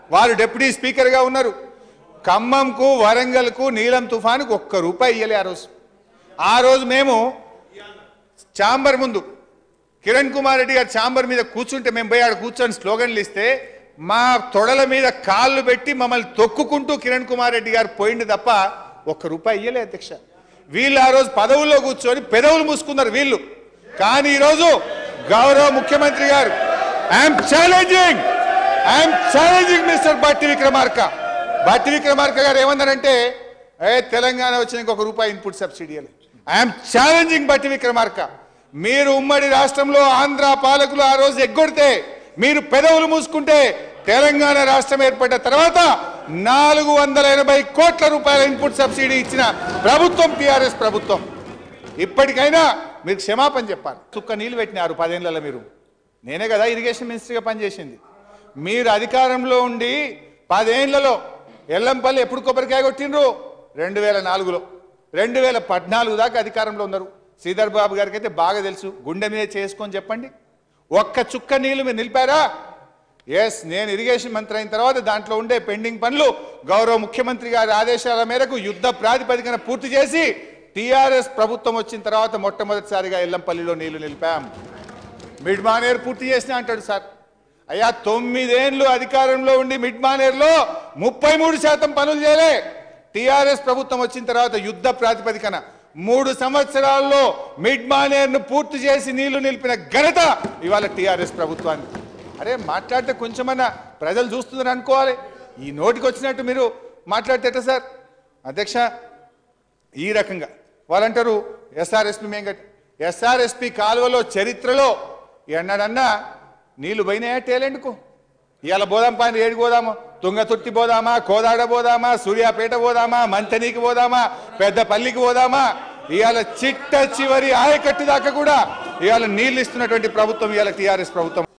వారు డిప్యూటీ స్పీకర్గా ఉన్నారు ఖమ్మంకు వరంగల్కు నీలం తుఫానుకు ఒక్క రూపాయి ఇయ్యలే ఆ రోజు ఆ రోజు మేము ఛాంబర్ ముందు కిరణ్ కుమార్ రెడ్డి గారు ఛాంబర్ మీద కూర్చుంటే మేము పోయి ఆడ కూర్చొని స్లోగన్లు ఇస్తే మా తొడల మీద కాళ్ళు పెట్టి మమ్మల్ని తొక్కుకుంటూ కిరణ్ కుమార్ రెడ్డి గారు పోయింది తప్ప ఒక్క రూపాయి ఇయ్యలే అధ్యక్ష వీళ్ళు ఆ రోజు పదవుల్లో కూర్చొని పెదవులు మూసుకున్నారు వీళ్ళు కానీ ఈరోజు గౌరవ ముఖ్యమంత్రి గారు I am challenging I am challenging mister Bhatti Vikramarka బట్టి విక్రమార్క గారు ఏమన్నారంటే ఏ తెలంగాణ వచ్చిన ఇంకొక రూపాయి ఇన్పుట్ సబ్సిడీ అని ఐఎమ్ ఛాలెంజింగ్ బట్టి విక్రమార్క మీరు ఉమ్మడి రాష్ట్రంలో ఆంధ్ర పాలకులు ఆ రోజు ఎగ్గొడితే మీరు పెదవులు మూసుకుంటే తెలంగాణ రాష్ట్రం ఏర్పడ్డ తర్వాత నాలుగు వందల ఎనభై కోట్ల రూపాయల ఇన్పుట్ సబ్సిడీ ఇచ్చిన ప్రభుత్వం టిఆర్ఎస్ ప్రభుత్వం ఇప్పటికైనా మీరు క్షమాపణ చెప్పాలి చుక్క నీళ్ళు పెట్టినారు పదేళ్లలో మీరు నేనే కదా ఇరిగేషన్ మినిస్టర్గా పనిచేసింది మీరు అధికారంలో ఉండి పదేళ్లలో ఎల్లంపల్లి ఎప్పుడు కొబ్బరికాయ కొట్టిండ్రు రెండు వేల నాలుగులో రెండు వేల పద్నాలుగు దాకా అధికారంలో ఉన్నారు శ్రీధర్ బాబు గారికి అయితే బాగా తెలుసు గుండె మీద చేసుకొని చెప్పండి ఒక్క చుక్క నీళ్లు మీరు నిలిపారా ఎస్ నేను ఇరిగేషన్ మంత్రి అయిన తర్వాత దాంట్లో ఉండే పెండింగ్ పనులు గౌరవ ముఖ్యమంత్రి గారి ఆదేశాల మేరకు యుద్ధ ప్రాతిపదికన పూర్తి చేసి టీఆర్ఎస్ ప్రభుత్వం వచ్చిన తర్వాత మొట్టమొదటిసారిగా ఎల్లంపల్లిలో నీళ్లు నిలిపాం మిడ్ మానేర్ పూర్తి చేసినా అంటాడు సార్ అయ్యా తొమ్మిదేండ్లు అధికారంలో ఉండి మిడ్ మానేర్లో ముప్పై మూడు శాతం పనులు చేయలే టిఆర్ఎస్ ప్రభుత్వం వచ్చిన తర్వాత యుద్ధ ప్రాతిపదికన మూడు సంవత్సరాల్లో మిడ్ మానేర్ను పూర్తి చేసి నీళ్లు నిలిపిన ఘనత ఇవాళ టిఆర్ఎస్ ప్రభుత్వానికి అరే మాట్లాడితే కొంచెమన్నా ప్రజలు చూస్తుందని అనుకోవాలి ఈ నోటికి వచ్చినట్టు మీరు మాట్లాడితే ఎట్లా సార్ అధ్యక్ష ఈ రకంగా వాళ్ళంటారు ఎస్ఆర్ఎస్పి మేము కట్టి ఎస్ఆర్ఎస్పి కాలువలో చరిత్రలో ఎన్నడన్నా నీళ్లు పోయినాయా టేలెంట్కు ఇవాళ పోదాం పని ఏడు పోదాము తుంగతుర్తి పోదామా కోదాడ పోదామా సూర్యాపేట పోదామా మంతనీకి పోదామా పెద్దపల్లికి పోదామా ఇవాళ చిట్ట చివరి ఆయకట్టు దాకా కూడా ఇవాళ నీళ్లు ఇస్తున్నటువంటి ప్రభుత్వం ఇవాళ టీఆర్ఎస్ ప్రభుత్వం